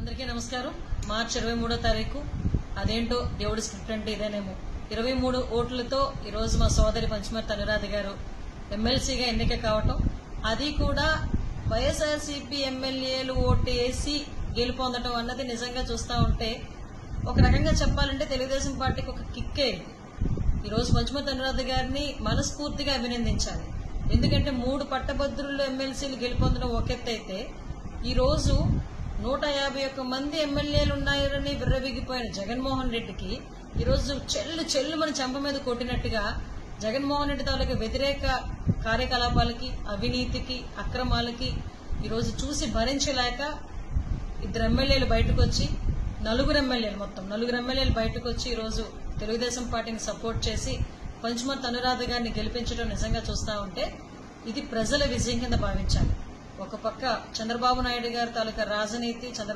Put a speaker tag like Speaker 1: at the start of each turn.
Speaker 1: అందరికీ నమస్కారం మార్చి ఇరవై మూడో తారీఖు అదేంటో దేవుడి స్క్రిప్ట్ అంటే ఇదేనేమో ఇరవై మూడు ఓట్లతో ఈ రోజు మా సోదరి పంచమర్తి అనురాధ గారు ఎమ్మెల్సీగా ఎన్నిక కావటం అది కూడా వైఎస్ఆర్సీపీ ఎమ్మెల్యేలు ఓటు వేసి గెలుపొందటం అన్నది నిజంగా చూస్తా ఉంటే ఒక రకంగా చెప్పాలంటే తెలుగుదేశం పార్టీకి ఒక కిక్కే ఇది. ఈ రోజు పంచమతి అనురాధ గారిని మనస్ఫూర్తిగా అభినందించాలి ఎందుకంటే మూడు పట్టభద్రుల్లో ఎమ్మెల్సీలు గెలుపొందడం ఒక ఎత్తు అయితే ఈ రోజు నూట యాభై ఒక్క మంది ఎమ్మెల్యేలు ఉన్నారని విర్రవీగిపోయిన జగన్మోహన్ రెడ్డికి ఈ రోజు చెల్లు చెల్లు మన చెంప మీద కొట్టినట్టుగా జగన్మోహన్ రెడ్డి తాలూకా వ్యతిరేక కార్యకలాపాలకి అవినీతికి అక్రమాలకి ఈ రోజు చూసి భరించలేక ఇద్దరు ఎమ్మెల్యేలు బయటకు వచ్చి నలుగురు ఎమ్మెల్యేలు మొత్తం నలుగురు ఎమ్మెల్యేలు బయటకు వచ్చి ఈ రోజు తెలుగుదేశం పార్టీని సపోర్ట్ చేసి పంచమత్ అనురాధ గారిని గెలిపించడం నిజంగా చూస్తా ఉంటే ఇది ప్రజల విజయం కింద భావించాలి ఒక పక్క చంద్రబాబు నాయుడు గారి తాలూకా రాజనీతి చంద్ర